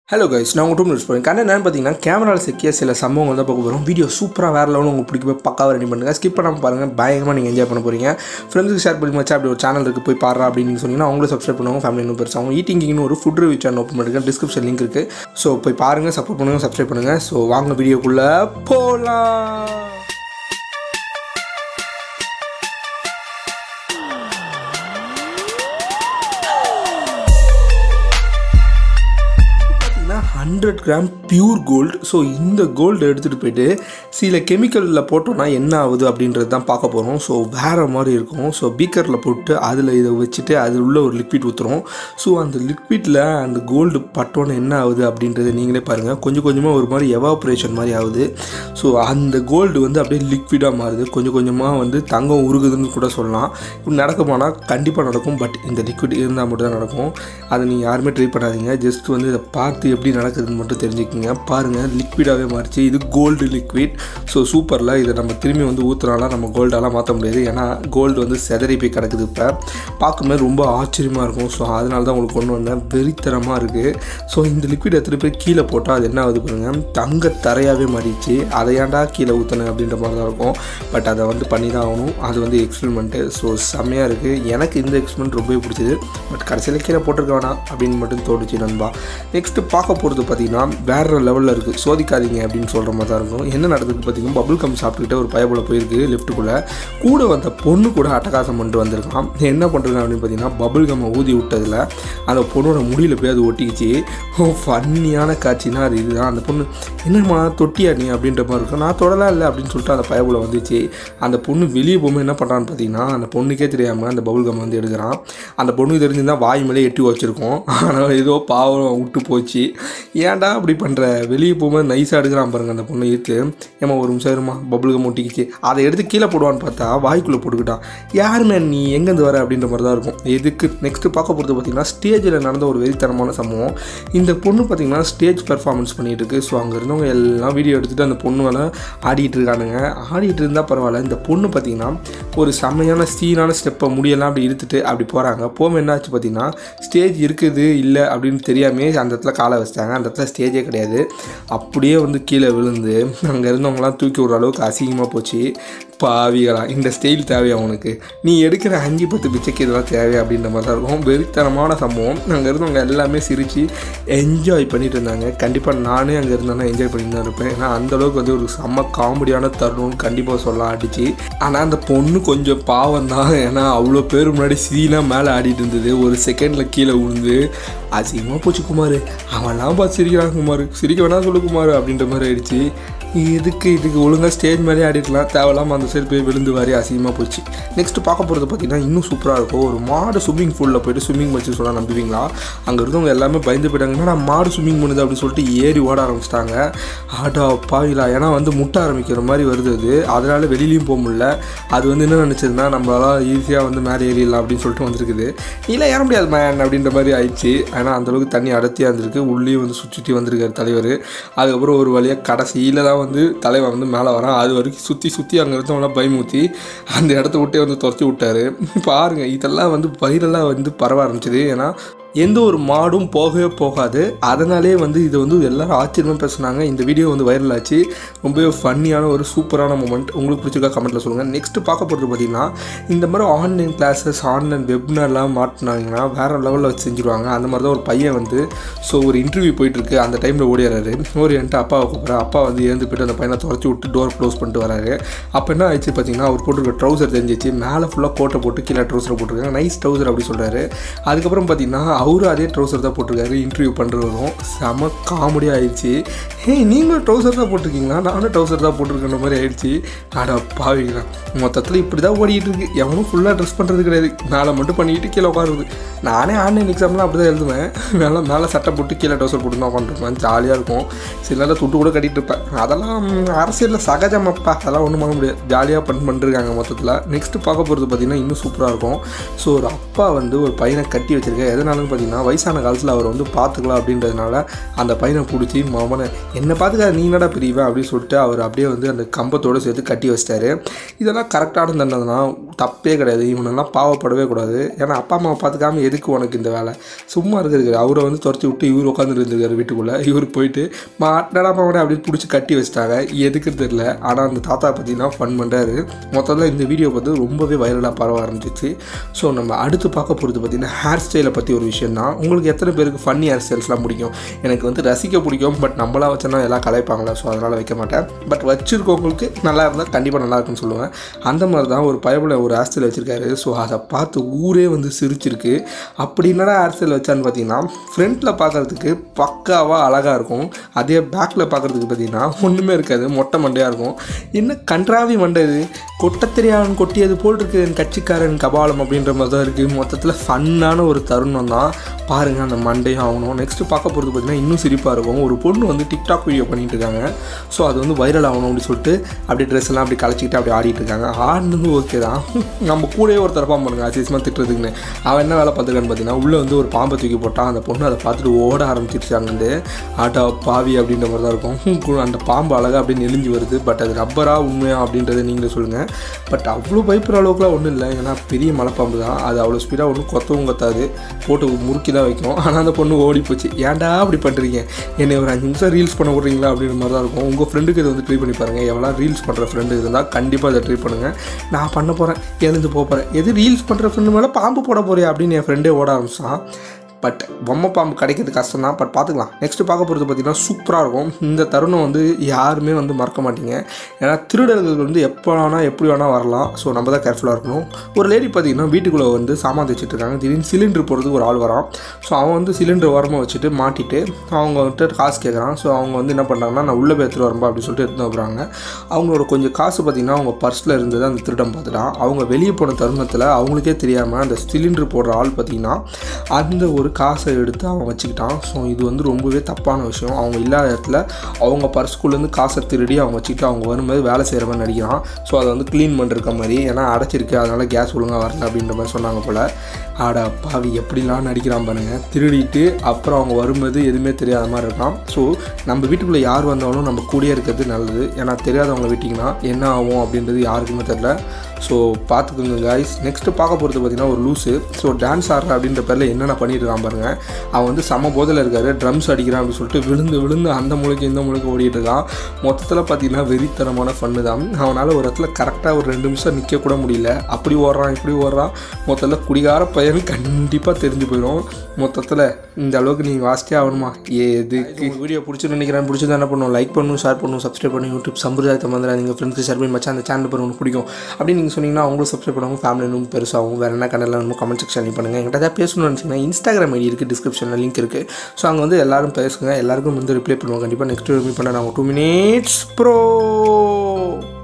hello guys நான் உங்கள் two minutes போகிறேன் கண்ணன் என்னன்னு பார்த்தீங்கன்னா கேமராவில் செக்கிய சில சம்பவங்கள் தான் பார்க்க போகிறோம் வீடியோ சூப்பராக வேறு லெவலில் உங்களுக்கு பிடிக்க போய் பக்காவாக ரெடி பண்ணுங்கள் ஸ்கிப் பண்ணாமல் பாருங்கள் பயங்கரமாக நீங்கள் என்ஜாய் பண்ண போகிறீங்க ஃப்ரெண்ட்ஸுக்கு ஷேர் பண்ணி வச்சா அப்படி ஒரு சேனல் இருக்குது போய் பாரு அப்படின்னு நீங்கள் சொன்னீங்கன்னா அவங்களும் சப்ஸ்கிரைப் பண்ணுவாங்க ஃபேமிலி இன்னும் பெருசாக அவங்க ஈட்டிங்கின்னு ஒரு ஃபுட் ரிவ்யூ சேனல் ஓப்பன் பண்ணிருக்கேன் டிஸ்கிரிப்ஷன் லிங்க் இருக்குது ஸோ போய் பாருங்கள் சப்போர்ட் பண்ணுங்கள் சப்ஸ்கிரைப் பண்ணுங்கள் ஸோ வாங்க வீடியோக்குள்ளே போகலாம் பார்த்தீங்கன்னா hundred gram pure gold so இந்த கோல்டு எடுத்துகிட்டு போயிட்டு சில கெமிக்கலில் போட்டோன்னா என்ன ஆகுது அப்படின்றது தான் பார்க்க போகிறோம் ஸோ வேறு மாதிரி இருக்கும் ஸோ பீக்கரில் போட்டு அதில் இதை வச்சுட்டு அது உள்ள ஒரு லிக்விட் ஊற்றுறோம் ஸோ அந்த லிக்விடில் அந்த கோல்டு பட்டோன்னு என்ன ஆகுது அப்படின்றத நீங்களே பாருங்கள் கொஞ்சம் கொஞ்சமாக ஒரு மாதிரி எவாப்ரேஷன் மாதிரி ஆகுது ஸோ அந்த கோல்டு வந்து அப்படியே லிக்விடாக மாறுது கொஞ்சம் கொஞ்சமாக வந்து தங்கம் உருகுதுன்னு கூட சொல்லலாம் இப்படி நடக்குமானா கண்டிப்பாக நடக்கும் பட் இந்த லிக்விட் இருந்தால் மட்டும் தான் நடக்கும் அதை நீங்கள் யாருமே ட்ரை பண்ணாதீங்க ஜஸ்ட் வந்து இதை பார்த்து எப்படி நடக்குதுன்னு மட்டும் தெரிஞ்சுக்கோங்க பாருங்கள் லிக்விடாகவே மாறிச்சு இது கோல்டு லிக்விட் ஸோ சூப்பரில் இதை நம்ம திரும்பி வந்து ஊற்றுனாலாம் நம்ம கோல்டெல்லாம் மாற்ற முடியாது ஏன்னா கோல்டு வந்து செதறி போய் கிடக்குது இப்போ பார்க்கும்போது ரொம்ப ஆச்சரியமாக இருக்கும் ஸோ அதனால தான் உங்களுக்கு கொண்டு வந்தேன் வெறித்தனமாக இருக்குது ஸோ இந்த லிக்விட் எடுத்துகிட்டு போய் கீழே போட்டால் அது என்ன ஆகுது பாருங்க தங்க தரையாகவே மாறிடுச்சு அதை ஏன்டா கீழே ஊற்றினேன் அப்படின்ற மாதிரி தான் இருக்கும் பட் அதை வந்து பண்ணி தான் ஆகணும் அது வந்து எக்ஸ்பெரிமெண்ட்டு ஸோ செம்மையாக இருக்குது எனக்கு இந்த எக்ஸ்பெரிமெண்ட் ரொம்பவே பிடிச்சது பட் கடைசியில் கீழே போட்டிருக்க வேணாம் அப்படின்னு மட்டும் தோணுச்சு நண்பா நெக்ஸ்ட்டு பார்க்க போகிறது பார்த்தீங்கன்னா வேறு லெவலில் இருக்குது சோதிக்காதீங்க அப்படின்னு சொல்கிற மாதிரி தான் இருக்கும் என்ன நடந்தது பார்த்தீங்கன்னா பபுள் கம் சாப்பிட்டுக்கிட்டு ஒரு பயபுல போயிருக்கு லெஃப்ட்டுக்குள்ளே கூட வந்த பொண்ணு கூட அட்டகாசம் பண்ணிட்டு வந்திருக்கான் என்ன பண்ணுறாங்க அப்படின்னு பார்த்தீங்கன்னா பபுள் கம்மை ஊதி விட்டதில் அந்த பொண்ணோட முடியில் போய் அது ஒட்டிக்கிச்சு ஃபன்னியான காட்சினா அது இதுதான் அந்த பொண்ணு என்னம்மா தொட்டியா நீ அப்படின்ற மாதிரி இருக்கும் நான் தொடலாம் இல்லை அப்படின்னு சொல்லிட்டு அந்த பயபுல வந்துச்சு அந்த பொண்ணு வெளியே போகும்போது என்ன பண்ணுறான்னு பார்த்தீங்கன்னா அந்த பொண்ணுக்கே தெரியாமல் அந்த பபுள் கம் வந்து எடுக்கிறான் அந்த பொண்ணுக்கு தெரிஞ்சிருந்தால் வாய் மேலே எட்டி வச்சுருக்கோம் ஆனால் ஏதோ பாவம் விட்டு போச்சு ஏன்டா அப்படி பண்ணுற வெளியே போகும்போது நைஸாக எடுக்கிறான் பாருங்க அந்த பொண்ணு எடுத்து ஏமா ஒரு நிமிஷம் இருமா பபுள் கம் ஒட்டிக்கிச்சு அதை எடுத்து கீழே போடுவான்னு பார்த்தா வாய்க்குள்ளே போட்டுக்கிட்டான் யாருமே நீ எங்கேருந்து வர அப்படின்ற மாதிரி தான் இருக்கும் எதுக்கு நெக்ஸ்ட்டு பார்க்க போகிறது பார்த்தீங்கன்னா ஸ்டேஜில் நடந்த ஒரு வெறித்தனமான சம்பவம் இந்த பொண்ணு பார்த்தீங்கன்னா ஸ்டேஜ் பெர்ஃபார்மன்ஸ் பண்ணிகிட்டு இருக்கு ஸோ அங்கே இருந்தவங்க எல்லாம் வீடியோ எடுத்துகிட்டு அந்த பொண்ணு மேலே ஆடிட்டு இருக்கானுங்க ஆடிட்டு இருந்தால் பரவாயில்ல இந்த பொண்ணு பார்த்தீங்கன்னா ஒரு செம்மையான சீனான ஸ்டெப்பை முடியெல்லாம் அப்படி இழுத்துட்டு அப்படி போகிறாங்க போகும் என்னாச்சு பார்த்தீங்கன்னா ஸ்டேஜ் இருக்குது இல்லை அப்படின்னு தெரியாமே அந்த இடத்துல காலை வச்சிட்டாங்க அந்த இடத்துல ஸ்டேஜே கிடையாது அப்படியே வந்து கீழே விழுந்து அங்கே இருந்தவங்களாம் தூக்கி விடுற அளவுக்கு அசிங்கமாக போச்சு பாவிகளா இந்த ஸ்டைல் தேவையா உனக்கு நீ எடுக்கிற அஞ்சு பத்து பிச்சைக்கு இதெல்லாம் தேவையா அப்படின்ற மாதிரி தான் இருக்கும் வெறித்தனமான சம்பவம் அங்கே இருந்தவங்க எல்லாமே சிரித்து என்ஜாய் பண்ணிட்டு இருந்தாங்க கண்டிப்பாக நானே அங்கே இருந்தேன்னா என்ஜாய் பண்ணிட்டு தான் இருப்பேன் ஏன்னா அந்தளவுக்கு வந்து ஒரு செம்ம காமெடியான தருணம்னு கண்டிப்பாக சொல்லலாம் அடிச்சு ஆனால் அந்த பொண்ணு கொஞ்சம் பாவம் தான் ஏன்னா அவ்வளோ பேர் முன்னாடி சீனாக மேலே ஆடிட்டு இருந்தது ஒரு செகண்டில் கீழே விழுந்து அசிங்கமாக போச்சு குமார் அவன்லாம் பார்த்து சிரிக்கிறான் குமார் சிரிக்க வேணா சொல்லு குமார் அப்படின்ற மாதிரி ஆயிடுச்சு இதுக்கு இதுக்கு ஒழுங்காக ஸ்டேஜ் மேலே ஆடிட்டுலாம் தேவையில்லாமல் அந்த சைடு போய் விழுந்து வாரி அசிங்கமாக போச்சு நெக்ஸ்ட் பார்க்க போகிறது பார்த்தீங்கன்னா இன்னும் சூப்பராக இருக்கும் ஒரு மாடு ஸ்விம்மிங் பூலில் போயிட்டு ஸ்விம்மிங் வச்சு சொன்னால் நம்புவீங்களா அங்கே இருந்தவங்க எல்லாமே பயந்து போயிட்டாங்கன்னா நான் மாடு ஸ்விம்மிங் பண்ணுது அப்படின்னு சொல்லிட்டு ஏறி ஓட ஆரம்பிச்சிட்டாங்க ஆட்டா பாவிலா ஏன்னா வந்து முட்ட ஆரம்பிக்கிற மாதிரி வருது அது அதனால் வெளியிலையும் போக முடியல அது வந்து என்ன நினச்சதுன்னா நம்மளால் ஈஸியாக வந்து மேலே ஏறிடலாம் அப்படின்னு சொல்லிட்டு வந்திருக்குது இல்லை ஏற முடியாது மேன் அப்படின்ற மாதிரி ஆயிடுச்சு ஏன்னா அந்தளவுக்கு தண்ணி அடர்த்தியாக இருந்திருக்கு உள்ளேயும் வந்து சுற்றி வந்திருக்காரு தலைவர் அதுக்கப்புறம் ஒரு வழியாக கடைசியில் தான் வந்து தலைவன் வந்து மேலே வரான் அது வரைக்கும் சுற்றி சுற்றி அங்கே இருந்தவங்களாம் பயமுத்தி அந்த இடத்த விட்டே வந்து துரத்தி விட்டாரு பாருங்கள் இதெல்லாம் வந்து பயிரெல்லாம் வந்து பரவ ஆரம்பிச்சது ஏன்னா எந்த ஒரு மாடும் போகவே போகாது அதனாலே வந்து இது வந்து எல்லாரும் ஆச்சரியமாக பேசுனாங்க இந்த வீடியோ வந்து வைரல் ஆச்சு ரொம்பவே ஃபன்னியான ஒரு சூப்பரான மூமெண்ட் உங்களுக்கு பிடிச்சிருக்கா கமெண்ட்டில் சொல்லுங்கள் நெக்ஸ்ட்டு பார்க்க போகிறது பார்த்தீங்கன்னா இந்த மாதிரி ஆன்லைன் கிளாஸஸ் ஆன்லைன் வெப்னர்லாம் மாட்டினாங்கன்னா வேறு லெவலில் வச்சு செஞ்சுருவாங்க அந்த மாதிரி தான் ஒரு பையன் வந்து ஸோ ஒரு இன்டர்வியூ போயிட்டுருக்கு அந்த டைமில் ஓடிடுறாரு ஓடிட்டு அப்பாவை கூப்பிட்றேன் அப்பா வந்து ஏந்து போயிட்டு அந்த பையனை துரத்தி விட்டு டோர் க்ளோஸ் பண்ணிட்டு வராரு அப்போ என்ன ஆயிடுச்சு பார்த்தீங்கன்னா அவர் போட்டிருக்க ட்ரௌசர் தெரிஞ்சிச்சு மேலே ஃபுல்லாக கோட்டை போட்டு கீழே ட்ரௌசர் போட்டிருக்காங்க நைஸ் ட்ரௌசர் அப்படி சொல்கிறாரு அதுக்கப்புறம் பார்த்தீங்கன்னா அவரும் அதே ட்ரௌசர் தான் போட்டிருக்காரு இன்டர்வியூ பண்ணுறவரும் செம காமெடியாக ஆயிடுச்சு ஹே நீங்களும் ட்ரௌசர் தான் போட்டிருக்கீங்களா நானும் ட்ரௌசர் தான் போட்டிருக்கிற மாதிரி ஆயிடுச்சு அட பாவிங்களா மொத்தத்தில் இப்படி தான் ஓடிட்டு இருக்கு எவனும் ஃபுல்லாக ட்ரெஸ் பண்ணுறது கிடையாது மேலே மட்டும் பண்ணிக்கிட்டு கீழே உட்காருது நானே ஆன்லைன் எக்ஸாம்லாம் அப்படி தான் எழுதுவேன் மேலே மேலே சட்டை போட்டு கீழே ட்ரௌசர் போட்டு தான் உட்காந்துருப்பேன் ஜாலியாக இருக்கும் சில நேரம் துட்டு கூட கட்டிட்டு இருப்பேன் அதெல்லாம் அரசியலில் சகஜமப்பா அதெல்லாம் ஒன்றும் பண்ண முடியாது ஜாலியாக பண்ணி பண்ணிருக்காங்க மொத்தத்தில் நெக்ஸ்ட்டு பார்க்க போகிறது பார்த்திங்கன்னா இன்னும் சூப்பராக இருக்கும் ஸோ ஒரு அப்பா வந்து ஒரு பையனை கட்டி வச்சிருக்க எதனாலும் வந்து பார்த்திங்கன்னா வயசான காலத்தில் அவர் வந்து பார்த்துக்கலாம் அப்படின்றதுனால அந்த பையனை பிடிச்சி மவனை என்னை பார்த்துக்க நீ என்னடா பிரிவ அப்படின்னு சொல்லிட்டு அவர் அப்படியே வந்து அந்த கம்பத்தோடு சேர்த்து கட்டி வச்சிட்டாரு இதெல்லாம் கரெக்டான தண்டனைனா தப்பே கிடையாது இவனெல்லாம் பாவப்படவே கூடாது ஏன்னா அப்பா அம்மாவை பார்த்துக்காம எதுக்கு உனக்கு இந்த வேலை சும்மா இருக்கிறாரு அவரை வந்து துரத்தி விட்டு இவர் உட்காந்துட்டு இருந்திருக்காரு வீட்டுக்குள்ளே இவர் போயிட்டு மாட்டடா மாவனே அப்படின்னு பிடிச்சி கட்டி வச்சிட்டாங்க எதுக்குன்னு தெரியல ஆனால் அந்த தாத்தா பார்த்தீங்கன்னா ஃபன் பண்ணுறாரு மொத்தத்தில் இந்த வீடியோ பார்த்து ரொம்பவே வைரலாக பரவ ஆரம்பிச்சிச்சு ஸோ நம்ம அடுத்து பார்க்க போகிறது பார்த்தீங்கன்னா ஹேர் ஸ்டைலை பற்றி ஒரு விஷயம் தான் உங்களுக்கு எத்தனை பேருக்கு ஃபன்னி ஹேர் ஸ்டைல்ஸ்லாம் பிடிக்கும் எனக்கு வந்து ரசிக்க பிடிக்கும் பட் நம்மளாம் வச்சோன்னா எல்லாம் கலைப்பாங்களே ஸோ அதனால் வைக்க மாட்டேன் பட் வச்சிருக்கவங்களுக்கு நல்லா இருந்தால் கண்டிப்பாக நல்லா இருக்குன்னு சொல்லுவேன் அந்த மாதிரி தான் ஒரு பயபுல ஒரு ஹேர் ஸ்டைல் வச்சுருக்காரு ஸோ அதை பார்த்து ஊரே வந்து சிரிச்சிருக்கு அப்படி என்னடா ஹேர் ஸ்டைல் வச்சான்னு பார்த்தீங்கன்னா ஃப்ரண்ட்டில் பார்க்குறதுக்கு பக்காவாக அழகாக இருக்கும் அதே பேக்கில் பார்க்குறதுக்கு பார்த்தீங்கன்னா ஒன்றுமே இருக்காது மொட்டை மண்டையாக இருக்கும் என்ன கன்றாவி மண்டை இது கொட்ட தெரியாதவன் கொட்டியது போல் இருக்குது என் கட்சிக்காரன் கபாலம் அப்படின்ற மாதிரி தான் இருக்குது மொத்தத்தில் ஃபன்னான ஒரு தருணம் தான் பாருங்கள் அந்த மண்டையும் ஆகணும் நெக்ஸ்ட்டு பார்க்க போகிறது பார்த்தீங்கன்னா இன்னும் சிரிப்பாக இருக்கும் ஒரு பொண்ணு வந்து டிக்டாக் வீடியோ பண்ணிட்டு இருக்காங்க ஸோ அது வந்து வைரல் ஆகணும் அப்படின்னு சொல்லிட்டு அப்படியே ட்ரெஸ் எல்லாம் அப்படி கலைச்சிக்கிட்டு அப்படி ஆடிட்டு இருக்காங்க ஆடினது ஓகே தான் நம்ம கூடயே ஒரு தரப்பாக பண்ணுங்க அசிசமாக திட்டுறதுக்குன்னு அவன் என்ன வேலை பார்த்துருக்கான்னு பார்த்தீங்கன்னா உள்ளே வந்து ஒரு பாம்பை தூக்கி போட்டான் அந்த பொண்ணு அதை பார்த்துட்டு ஓட ஆரம்பிச்சிருச்சு அங்கேருந்து ஆட்டா பாவி அப்படின்ற மாதிரி தான் இருக்கும் அந்த பாம்பு அழகாக அப்படி நெளிஞ்சு வருது பட் அது ரப்பரா உண்மையா அப்படின்றத நீங்களே சொல்லுங்கள் பட் அவ்வளோ பயப்படுற அளவுக்குலாம் ஒன்றும் இல்லை ஏன்னா பெரிய மலைப்பாம்பு தான் அது அவ்வளோ ஸ்பீடாக ஒன்றும் கொத்தவும் கொத்தாது போட்டு முறுக்கி தான் வைக்கும் ஆனால் அந்த பொண்ணு ஓடி போச்சு ஏன்டா அப்படி பண்ணுறீங்க என்னை ஒரு அஞ்சு நிமிஷம் ரீல்ஸ் பண்ண விட்றீங்களா அப்படின்ற மாதிரி தான் இருக்கும் உங்கள் ஃப்ரெண்டுக்கு இதை வந்து ட்ரை பண்ணி பாருங்கள் எவ்வளோ ரீல்ஸ் பண்ணுற ஃப்ரெண்டு இருந்தால் கண்டிப்பாக அதை ட்ரை பண்ணுங்கள் நான் பண்ண போகிறேன் எழுந்து போக போகிறேன் எது ரீல்ஸ் பண்ணுற ஃப்ரெண்டு மேலே பாம்பு போட போறியா அப்படின்னு என் ஃப்ரெண்டே ஓட ஆரம்பிச்சான் பட் பொம்மை பாம்பு கிடைக்கிறது கஷ்டம் தான் பட் பார்த்துக்கலாம் நெக்ஸ்ட்டு பார்க்க போகிறது பார்த்திங்கன்னா சூப்பராக இருக்கும் இந்த தருணம் வந்து யாருமே வந்து மறக்க மாட்டீங்க ஏன்னா திருடர்கள் வந்து எப்போ வேணால் எப்படி வேணால் வரலாம் ஸோ நம்ம தான் கேர்ஃபுல்லாக இருக்கணும் ஒரு லேடி பார்த்திங்கன்னா வீட்டுக்குள்ளே வந்து சாமான் வச்சுட்டு இருக்காங்க திடீர்னு சிலிண்டர் போகிறதுக்கு ஒரு ஆள் வரான் ஸோ அவன் வந்து சிலிண்டர் ஓரமாக வச்சுட்டு மாட்டிட்டு அவங்க வந்துட்டு காசு கேட்குறான் ஸோ அவங்க வந்து என்ன பண்ணுறாங்கன்னா நான் உள்ளே போய் எடுத்துகிட்டு வரம்பா அப்படின்னு சொல்லிட்டு எடுத்து வைக்கிறாங்க அவங்களோட கொஞ்சம் காசு பார்த்திங்கன்னா அவங்க பர்ஸில் இருந்தது அந்த திருடம் பார்த்துட்டான் அவங்க வெளியே போன தருணத்தில் அவங்களுக்கே தெரியாமல் அந்த சிலிண்டர் போடுற ஆள் பார்த்திங்கன்னா அந்த ஒரு காசை எடுத்து அவன் வச்சுக்கிட்டான் ஸோ இது வந்து ரொம்பவே தப்பான விஷயம் அவங்க இல்லாத இடத்துல அவங்க பர்ஸ்குள்ளேருந்து காசை திருடி அவங்க வச்சுக்கிட்டு அவங்க வரும்போது வேலை செய்கிற மாதிரி நடிக்கிறான் ஸோ அதை வந்து க்ளீன் பண்ணிருக்க மாதிரி ஏன்னா அடைச்சிருக்கு அதனால் கேஸ் ஒழுங்காக வரல அப்படின்ற மாதிரி சொன்னாங்க போல் ஆடா பாவி எப்படிலாம் நடிக்கிறான் பாருங்க திருடிட்டு அப்புறம் அவங்க வரும்போது எதுவுமே தெரியாத மாதிரி இருக்கான் ஸோ நம்ம வீட்டுக்குள்ளே யார் வந்தாலும் நம்ம கூடயே இருக்கிறது நல்லது ஏன்னா தெரியாதவங்க விட்டிங்கன்னா என்ன ஆகும் அப்படின்றது யாருக்குமே தெரில ஸோ பார்த்துக்குங்க காய்ஸ் நெக்ஸ்ட்டு பார்க்க போகிறது பார்த்தீங்கன்னா ஒரு லூஸு ஸோ டான்ஸ் ஆடுற அப்படின்ற பேரில் என்னென்ன பண்ணிட்டு இருக்கான் பாருங்க அவன் வந்து சம போதில் இருக்காரு ட்ரம்ஸ் அடிக்கிறான் அப்படின்னு சொல்லிட்டு விழுந்து விழுந்து அந்த மூலைக்கு இந்த மூலைக்கு ஓடிட்டு இருக்கான் மொத்தத்தில் பார்த்தீங்கன்னா வெறித்தனமான ஃபன்னு தான் அவனால் ஒரு இடத்துல கரெக்டாக ஒரு ரெண்டு நிமிஷம் நிற்க கூட முடியல அப்படி ஓடுறான் இப்படி ஓடுறான் மொத்தத்தில் குடிகார பையன் கண்டிப்பாக தெரிஞ்சு போயிடும் மொத்தத்தில் இந்த அளவுக்கு நீங்கள் வாசிட்டே ஆகணுமா எதுக்கு வீடியோ பிடிச்சி நினைக்கிறேன் பிடிச்சது என்ன பண்ணும் லைக் பண்ணணும் ஷேர் பண்ணணும் சப்ஸ்கிரைப் பண்ணி யூடியூப் சம்பிரதாயத்தை வந்து நீங்கள் ஃப்ரெண்ட்ஸ்க்கு ஷேர் பண்ணி மச்சான் அந்த சேனல் பண்ண உங்களுக்கு பிடிக்கும் அப்படின்னு நீங்கள் சொன்னீங்கன்னா அவங்களும் சப்ஸ்கிரைப் பண்ணுவாங்க ஃபேமிலி இன்னும் பெருசாகும் வேறு என்ன கண்டெல்லாம் இன்னும் கமெண்ட் செக்ஷன் பண்ணுங்கள் என்கிட்ட ஏதாவது பேசணும்னு நினச்சிங்கன்னா இன்ஸ்டாகிராம் ஐடி இருக்குது டிஸ்கிரிப்ஷனில் லிங்க் இருக்குது ஸோ அங்கே வந்து எல்லாரும் பேசுங்க எல்லாருக்கும் வந்து ரிப்ளை பண்ணுவோம் கண்டிப்பாக நெக்ஸ்ட் மீட் பண்ண நாங்கள் டூ மினிட்ஸ் ப்ரோ